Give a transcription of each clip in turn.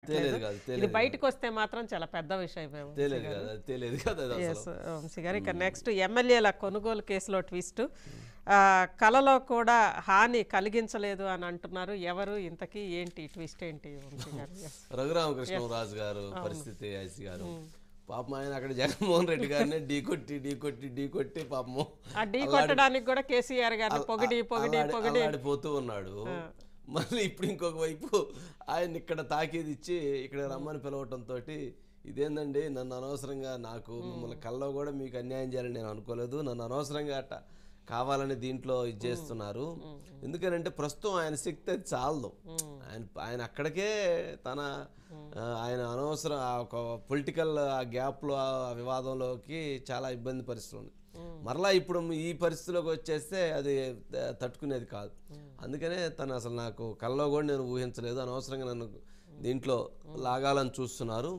తెలియదు కాదు, ఇది తెలియదు బయటకు వస్తే మాత్రం చాలా పెద్ద విషయం ఏమో. తెలియదు కదా అది తెలియదు కదా అది అసలు ఎస్ వంశీ గారు ఇక నెక్స్ట్ ఎమ్మెల్యేల కొనుగోలు కేసులో ట్విస్ట్ ఆ, కలలో కూడా హాని కలిగించలేదు అని అంటున్నారు ఎవరు ఇంతకీ ఏంటి ట్విస్ట్ ఏంటి వంశీ గారు Yes. రఘురామకృష్ణరాజు గారు పరిస్థితి ఐసి గారు పాపం ఆయన అక్కడ జగన్మోహన్ రెడ్డి గారిని ఢీ కొట్టి ఢీ కొట్టి ఢీ కొట్టి పాపము ఆ ఢీ కొట్టడానికి కూడా కేసీఆర్ గారిని పొగిడి పొగిడి అల్లాడి- పొగిడి అల్లాడిపోతూ ఉన్నాడు మళ్ళీ ఇప్పుడు ఇంకొక వైపు ఆయన ఇక్కడ తాకీది ఇచ్చి ఇక్కడ రమ్మని పిలవటంతో ఇదేందండి నన్ను అనవసరంగా నాకు మిమ్మల్ని కల్లో కూడా మీకు అన్యాయం చేయాలని నేను అనుకోలేదు నన్ను అనవసరంగా అట్ట కావాలని దీంట్లో ఇది చేస్తున్నారు ఎందుకనంటే ప్రస్తుతం ఆయన శక్తి అది చాలదు ఆయన ఆయన అక్కడికే తన ఆ, ఆయన అనవసరం ఆ ఒక పొలిటికల్ ఆ గ్యాప్లో ఆ వివాదంలోకి చాలా ఇబ్బంది పరిస్థితులు ఉన్నాయి మరలా ఇప్పుడు ఈ పరిస్థితిలోకి వచ్చేస్తే అది త- తట్టుకునేది కాదు అందుకనే తను అసలు నాకు కల్లో కూడా నేను ఊహించలేదు అనవసరంగా నన్ను దీంట్లో లాగాలని చూస్తున్నారు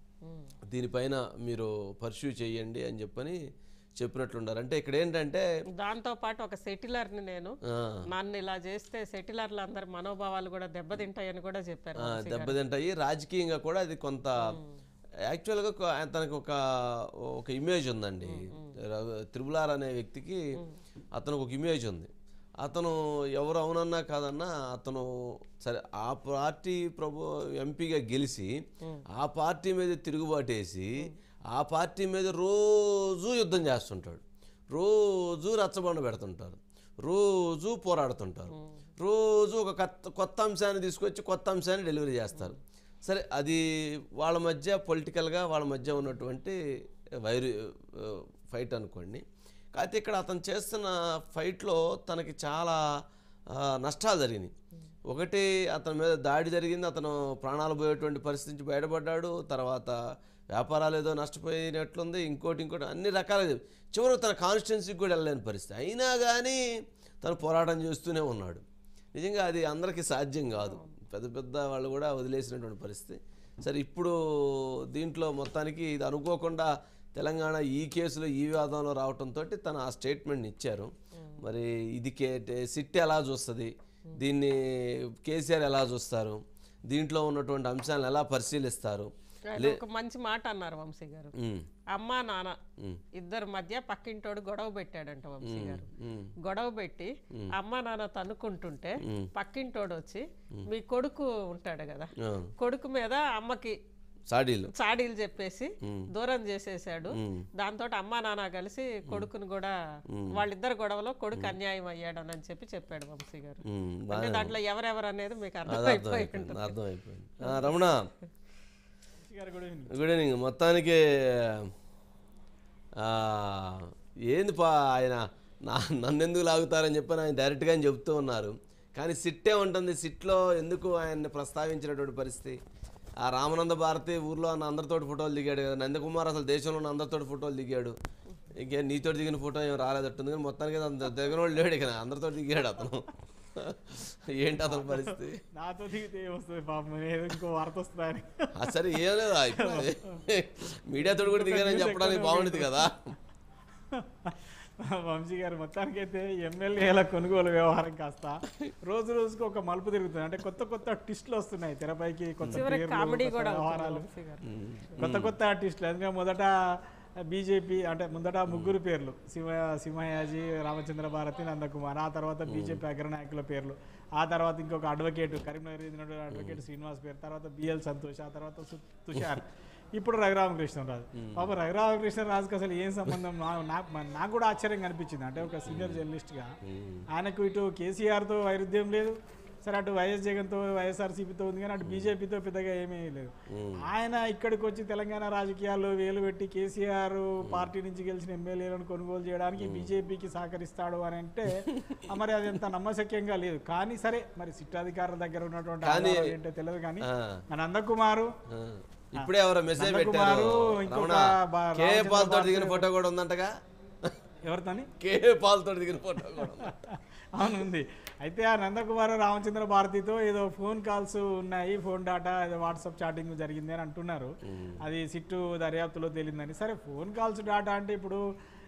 దీనిపైన మీరు పర్స్యూ చేయండి అని చెప్పని చెప్పినట్లున్నారు అంటే ఇక్కడ ఏంటంటే దాంతో పాటు ఒక సెటిలర్ని నేను ఆ, నన్ను ఇలా చేస్తే సెటిలర్లు అందరి మనోభావాలు కూడా దెబ్బతింటాయని కూడా చెప్పారు ఆ, దెబ్బతింటాయి రాజకీయంగా కూడా అది కొంత యాక్చువల్గా ఒక- ఆయన తనకు ఒక ఒక ఇమేజ్ ఉందండి రఘు- త్రిబులార్ అనే వ్యక్తికి అతనికి ఒక ఇమేజ్ ఉంది అతను ఎవరు అవునన్నా కాదన్నా అతను సరే ఆ పార్టీ ప్రభు ఎంపీగా గెలిచి ఆ పార్టీ మీద తిరుగుబాటేసి ఆ పార్టీ మీద రోజు యుద్ధం చేస్తుంటాడు రోజు రచ్చబండ పెడుతుంటారు రోజు పోరాడుతుంటారు రోజు ఒక కొత్త కొత్త అంశాన్ని తీసుకొచ్చి కొత్త అంశాన్ని డెలివరీ చేస్తారు సరే అది వాళ్ళ మధ్య పొలిటికల్గా వాళ్ళ మధ్య ఉన్నటువంటి వైరు ఫైట్ అనుకోండి కాకపోతే ఇక్కడ అతను చేస్తున్న ఫైట్లో తనకి చాలా ఆ, నష్టాలు జరిగినాయి ఒకటి అతని మీద దాడి జరిగింది అతను ప్రాణాలు పోయేటువంటి పరిస్థితి నుంచి బయటపడ్డాడు తర్వాత వ్యాపారాలు ఏదో నష్టపోయినట్లుంది ఇంకోటి ఇంకోటి అన్ని రకాలుగా చివరికి తన కాన్స్టిట్యున్సీకి కూడా వెళ్ళలేని పరిస్థితి అయినా కానీ తను పోరాటం చేస్తూనే ఉన్నాడు నిజంగా అది అందరికీ సాధ్యం కాదు పెద్ద పెద్ద వాళ్ళు కూడా వదిలేసినటువంటి పరిస్థితి సరే ఇప్పుడు దీంట్లో మొత్తానికి ఇది అనుకోకుండా తెలంగాణ ఈ కేసులో ఈ వివాదంలో రావడంతో తను ఆ స్టేట్మెంట్ ఇచ్చారు మరి ఇది కే సిట్ ఎలా చూస్తుంది దీన్ని కేసీఆర్ ఎలా చూస్తారు దీంట్లో ఉన్నటువంటి అంశాలను ఎలా పరిశీలిస్తారు ఆయన ఒక మంచి మాట అన్నారు వంశీ గారు ఉమ్, అమ్మ నాన్న ఇద్దరి మధ్య పక్కింటోడు గొడవ పెట్టాడంట వంశీ గారు ఉమ్, గొడవ పెట్టి అమ్మ నాన్న తన్నుకుంటుంటే పక్కింటోడు వచ్చి మీ కొడుకు ఉంటాడు కదా ఆ, కొడుకు మీద అమ్మకి సాడీలు చాడీలు చెప్పేసి దూరం చేసేసాడు దాంతో అమ్మా నాన్న కలిసి కొడుకుని కూడా వాళ్ళిద్దరు గొడవలో కొడుకు అన్యాయం అయ్యాడు అని చెప్పి చెప్పాడు వంశీ గారు ఉమ్, అంటే దాంట్లో ఎవరెవరు అనేది మీకు అది అర్థమైపోయి అర్థమైపోయింది అర్థమైపోయింది ఆ, రమణ గారు కూడా వినండి. గుడ్ ఈవినింగ్ మొత్తానికి ఆ, ఏంది పా ఆయన నా నన్ను ఎందుకు లాగుతారని చెప్పని ఆయన డైరెక్ట్గా ఆయన చెప్తూ ఉన్నారు కానీ సిట్టే ఉంటుంది సిట్లో ఎందుకు ఆయన్ని ప్రస్తావించినటువంటి పరిస్థితి ఆ రామనంద భారతి ఊర్లో ఉన్న అందరితోటి ఫోటోలు దిగాడు కదా నందకుమార్ అసలు దేశంలో ఉన్న అందరితోటి ఫోటోలు దిగాడు ఇంకే నీతో దిగిన ఫోటో ఏం రాలేదట్టుంది కానీ మొత్తానికి అంత దగ్గర వాళ్ళు లేడు ఇక అందరితో దిగాడు అతను ఏంటి అతని పరిస్థితి నాతో దిగితే వస్తుంది పాపం ఏదో ఇంకో వార్త వస్తుందని ఆ సరే ఏం లేదు ఆ ఇప్పుడు అది మీడియాతో కూడా దిగానని చెప్పడానికి బాగుండేది కదా వంశీ గారు మొత్తానికైతే ఎమ్మెల్యేల కొనుగోలు వ్యవహారం కాస్త రోజు రోజుకు ఒక మలుపు తిరుగుతుంది అంటే కొత్త కొత్త ట్విస్టులు వస్తున్నాయి తెరపైకి కొత్త చివరికి పేర్లు, కామెడీ కొత్త కూడా అవుతుంది వ్యవహారాలు వంశీ గారు కొత్త కొత్త ఆర్టిస్టులు అందుకే మొదట బీజేపీ అంటే ముందట ముగ్గురు పేర్లు శివ సింహయాజీ రామచంద్ర భారతి నందకుమార్ ఆ తర్వాత బీజేపీ అగ్రనాయకుల పేర్లు ఆ తర్వాత ఇంకొక అడ్వకేట్ కరీంనగర్ చెందిన అడ్వకేట్ శ్రీనివాస్ పేరు తర్వాత బిఎల్ సంతోష్ ఆ తర్వాత సు- తుషార్ ఇప్పుడు రఘురామకృష్ణరాజు పాప రఘురామకృష్ణరాజుకి అసలు ఏం సంబంధం నా- నాకు మన- నాకు కూడా ఆశ్చర్యంగా అనిపించింది అంటే ఒక సీనియర్ జర్నలిస్ట్గా ఆయనకు ఇటు కేసీఆర్తో వైరుధ్యం లేదు సరే అటు వైఎస్ జగన్తో వైఎస్ఆర్సీపీతో ఉంది కానీ అటు బీజేపీతో పెద్దగా ఏమీ లేదు ఆయన ఇక్కడికి వచ్చి తెలంగాణ రాజకీయాల్లో వేలు పెట్టి కేసీఆర్ పార్టీ నుంచి గెలిచిన ఎమ్మెల్యేలను కొనుగోలు చేయడానికి బీజేపీకి సహకరిస్తాడు అని అంటే ఆ, మరి అది అంత నమ్మశక్యంగా లేదు కానీ సరే మరి సిట్టాధికారుల దగ్గర ఉన్నటువంటి కానీ- ఆధారాలు ఏంటో తెలియదు కానీ ఆ. మన నందకుమారు ఆ, ఇప్పుడే ఎవరో మెసేజ్ నందకుమారు, పెట్టారు ఇంకొక రమణ బా- కే రామచంద్ర పాల్తో భారతి- దిగిన ఫోటో కూడా ఉందంటగా ఎవరితోని కే పాల్తో దిగిన ఫోటో కూడా ఉందంట. అవును ఉంది అయితే ఆ నందకుమార్ రామచంద్ర భారతితో ఏదో ఫోన్ కాల్స్ ఉన్నాయి ఫోన్ డాటా ఏదో వాట్సాప్ చాటింగ్ జరిగింది అని అంటున్నారు అది సిట్టు దర్యాప్తులో తేలిందని సరే ఫోన్ కాల్స్ డాటా అంటే ఇప్పుడు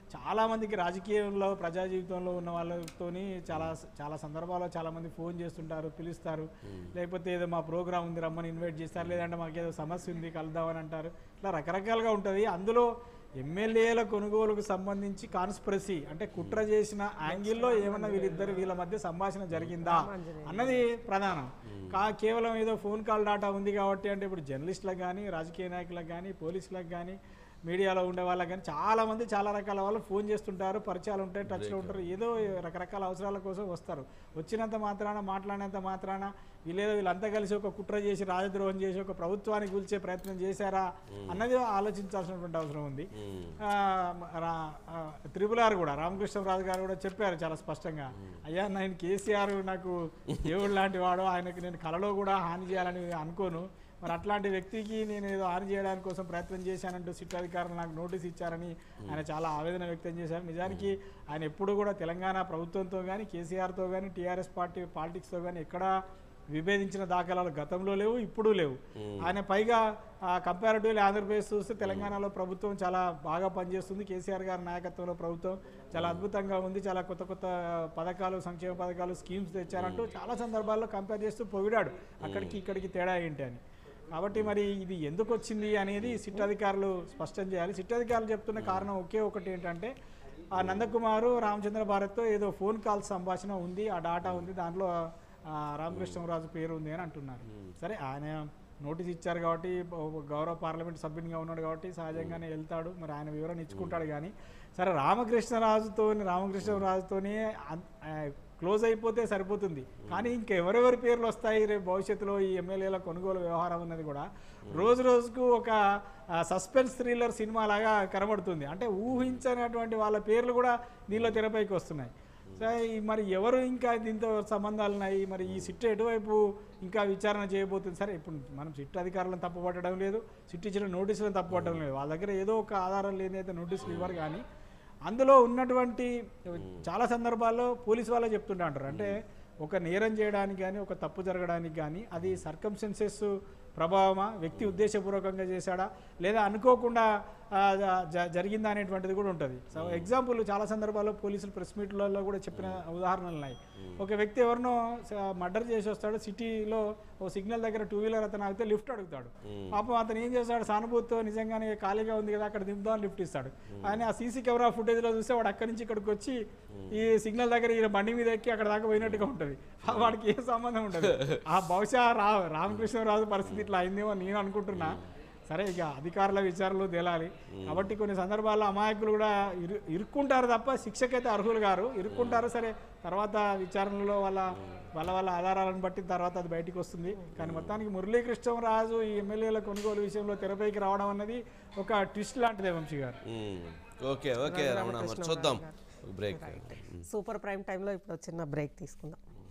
చాలా మందికి రాజకీయంలో ప్రజా జీవితంలో ఉన్న వాళ్ళతోని చాలా చాలా సందర్భాల్లో చాలా మంది ఫోన్ చేస్తుంటారు పిలుస్తారు లేకపోతే ఏదో మా ప్రోగ్రామ్ ఉంది రమ్మని ఇన్వైట్ చేస్తారు లేదంటే మాకు ఏదో సమస్య ఉంది కలుద్దామని అంటారు ఇట్లా రకరకాలుగా ఉంటుంది అందులో ఎమ్మెల్యేల కొనుగోలుకు సంబంధించి కాన్స్పిరసీ అంటే కుట్ర చేసిన యాంగిల్లో ఏమన్నా వీళ్ళిద్దరు వీళ్ళ మధ్య సంభాషణ జరిగిందా అన్నది ప్రధానం కా కేవలం ఏదో ఫోన్ కాల్ డాటా ఉంది కాబట్టి అంటే ఇప్పుడు జర్నలిస్టులకు కానీ రాజకీయ నాయకులకు కానీ పోలీసులకు కానీ మీడియాలో ఉండే వాళ్ళకి కానీ చాలా మంది చాలా రకాల వాళ్ళు ఫోన్ చేస్తుంటారు పరిచయాలు ఉంటాయి టచ్లో ఉంటారు ఏదో రకరకాల అవసరాల కోసం వస్తారు వచ్చినంత మాత్రాన మాట్లాడినంత మాత్రాన వీళ్ళేదో వీళ్ళంతా కలిసి ఒక కుట్ర చేసి రాజద్రోహం చేసి ఒక ప్రభుత్వానికి కూల్చే ప్రయత్నం చేశారా అన్నది ఆలోచించాల్సినటువంటి అవసరం ఉంది ఆ, రా- ఆ, త్రిపుల్ ఆర్ కూడా రామకృష్ణరాజు గారు కూడా చెప్పారు చాలా స్పష్టంగా అయ్యా నేను కేసీఆర్ నాకు దేవుడు లాంటి వాడు ఆయనకు నేను కలలో కూడా హాని చేయాలని అనుకోను మరి అట్లాంటి వ్యక్తికి నేను ఏదో హాని చేయడానికి కోసం ప్రయత్నం చేశానంటూ సిట్ అధికారులు నాకు నోటీస్ ఇచ్చారని ఆయన చాలా ఆవేదన వ్యక్తం చేశారు నిజానికి ఆయన ఎప్పుడు కూడా తెలంగాణ ప్రభుత్వంతో కానీ కేసీఆర్తో కానీ టీఆర్ఎస్ పార్టీ పాలిటిక్స్తో కానీ ఎక్కడా విభేదించిన దాఖలాలు గతంలో లేవు ఇప్పుడు లేవు ఆయన పైగా కంపారిటివ్లీ ఆంధ్రప్రదేశ్ చూస్తే తెలంగాణలో ప్రభుత్వం చాలా బాగా పనిచేస్తుంది కేసీఆర్ గారి నాయకత్వంలో ప్రభుత్వం చాలా అద్భుతంగా ఉంది చాలా కొత్త కొత్త పథకాలు సంక్షేమ పథకాలు స్కీమ్స్ తెచ్చారంటూ చాలా సందర్భాల్లో కంపేర్ చేస్తూ పొగిడాడు అక్కడికి ఇక్కడికి తేడా ఏంటి అని కాబట్టి మరి ఇది ఎందుకు వచ్చింది అనేది సిట్ అధికారులు స్పష్టం చేయాలి సిట్ అధికారులు చెప్తున్న కారణం ఒకే ఒకటి ఏంటంటే ఆ నందకుమారు రామచంద్ర భారత్తో ఏదో ఫోన్ కాల్ సంభాషణ ఉంది ఆ డాటా ఉంది దాంట్లో ఆ, రామకృష్ణరాజు పేరు ఉంది అని అంటున్నారు సరే ఆయన నోటీస్ ఇచ్చారు కాబట్టి ఒక గౌరవ పార్లమెంట్ సభ్యునిగా ఉన్నాడు కాబట్టి సహజంగానే వెళ్తాడు మరి ఆయన వివరణ ఇచ్చుకుంటాడు కానీ సరే రామకృష్ణరాజుతో రామకృష్ణరాజుతోనే అన్- ఆ, క్లోజ్ అయిపోతే సరిపోతుంది కానీ ఇంకెవరెవరి పేర్లు వస్తాయి రేపు భవిష్యత్తులో ఈ ఎమ్మెల్యేల కొనుగోలు వ్యవహారం ఉన్నది కూడా రోజు రోజుకు ఒక సస్పెన్స్ థ్రిల్లర్ సినిమా లాగా కనబడుతుంది అంటే ఊహించనటువంటి వాళ్ళ పేర్లు కూడా దీనిలో తెరపైకి వస్తున్నాయి సో ఈ మరి ఎవరు ఇంకా దీంతో సంబంధాలు ఉన్నాయి మరి ఈ సిట్ ఎటువైపు ఇంకా విచారణ చేయబోతుంది సరే ఇప్పుడు మనం సిట్ అధికారులను తప్పుపట్టడం లేదు సిట్ ఇచ్చిన నోటీసులను తప్పుపట్టడం లేదు వాళ్ళ దగ్గర ఏదో ఒక ఆధారం లేదైతే నోటీసులు ఇవ్వరు కానీ అందులో ఉన్నటువంటి చాలా సందర్భాల్లో పోలీసు వాళ్ళే చెప్తుంటా అంటారు అంటే ఒక నేరం చేయడానికి కానీ ఒక తప్పు జరగడానికి కానీ అది సర్కమ్స్టెన్సెస్ ప్రభావమా వ్యక్తి ఉద్దేశపూర్వకంగా చేశాడా లేదా అనుకోకుండా ఆ, జ- జ- జరిగిందా అనేటువంటిది కూడా ఉంటుంది సో ఎగ్జాంపుల్ చాలా సందర్భాల్లో పోలీసులు ప్రెస్ మీట్లలో కూడా చెప్పిన ఉదాహరణలు ఉన్నాయి ఒక వ్యక్తి ఎవరినో మర్డర్ చేసి వస్తాడు సిటీలో ఓ సిగ్నల్ దగ్గర టూ వీలర్ అతను ఆగితే లిఫ్ట్ అడుగుతాడు పాపం అతను ఏం చేస్తాడు సానుభూతితో నిజంగానే ఖాళీగా ఉంది కదా అక్కడ దింపుదాం లిఫ్ట్ ఇస్తాడు ఆయన ఆ సీసీ కెమెరా ఫుటేజ్లో చూస్తే వాడు అక్కడి నుంచి ఇక్కడికి వచ్చి ఈ సిగ్నల్ దగ్గర ఈయన బండి మీద ఎక్కి అక్కడ దాకా పోయినట్టుగా ఉంటుంది వాడికి ఏ సంబంధం ఉంటుంది ఆ బహుశా రా రామకృష్ణరాజు పరిస్థితి ఇట్లా అయిందేమో నేను అనుకుంటున్నా సరే ఇక అధికారుల విచారణలు తేలాలి కాబట్టి కొన్ని సందర్భాల్లో అమాయకులు కూడా ఇరు ఇరుక్కుంటారు తప్ప శిక్షకైతే అర్హులు గారు ఇరుక్కుంటారు సరే తర్వాత విచారణలో వాళ్ళ వాళ్ళ వాళ్ళ ఆధారాలను బట్టి తర్వాత అది బయటికి వస్తుంది కానీ మొత్తానికి మురళీకృష్ణరాజు ఈ ఎమ్మెల్యేల కొనుగోలు విషయంలో తెరపైకి రావడం అనేది ఒక ట్విస్ట్ లాంటిదే వంశీ గారు మ్మ్. ఓకే ఓకే రమణ మరి చూద్దాం బ్రేక్ సూపర్ ప్రైమ్ టైంలో ఇప్పుడు చిన్న బ్రేక్ తీసుకుందాం